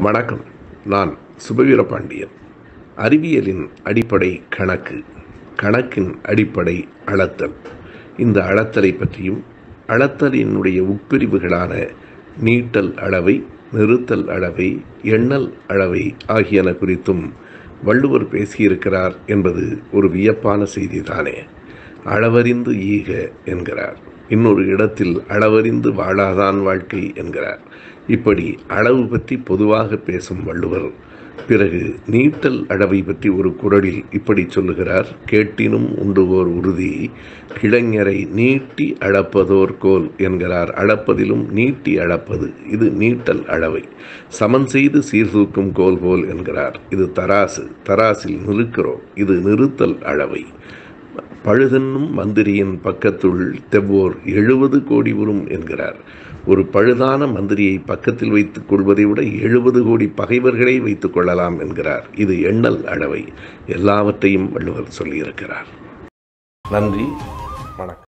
வணக்கம் நான் சுபவீரபாண்டியன் அறிவியலின் அடிப்படை கணக்கு கணக்கின் அடிப்படை அளத்தல் இந்த அளத்தலை பற்றியும் அளத்தலினுடைய உட்பிரிவுகளான நீட்டல் அளவை நிறுத்தல் அளவை எண்ணல் அளவை ஆகியன குறித்தும் வள்ளுவர் பேசியிருக்கிறார் என்பது ஒரு வியப்பான செய்திதானே அளவறிந்து ஈக என்கிறார் இன்னொரு இடத்தில் அளவறிந்து வாழாதான் வாழ்க்கை என்கிறார் இப்படி அளவு பற்றி பொதுவாக பேசும் வள்ளுவர் பிறகு நீட்டல் அளவை பற்றி ஒரு குரலில் இப்படி சொல்லுகிறார் கேட்டினும் உண்டுவோர் உறுதி கிளைஞரை நீட்டி அளப்பதோர் கோல் என்கிறார் அளப்பதிலும் நீட்டி அளப்பது இது நீட்டல் அளவை சமன் செய்து சீர்தூக்கும் கோல் போல் என்கிறார் இது தராசு தராசில் நிறுக்கிறோம் இது நிறுத்தல் அளவை பழுதென்னும் மந்திரியின் பக்கத்துள் தெவ்வோர் எழுபது கோடி உறும் என்கிறார் ஒரு பழுதான மந்திரியை பக்கத்தில் வைத்துக் கொள்வதை விட எழுபது கோடி பகைவர்களை வைத்துக் கொள்ளலாம் என்கிறார் இது எண்ணல் அளவை எல்லாவற்றையும் வள்ளுவர் சொல்லியிருக்கிறார் நன்றி வணக்கம்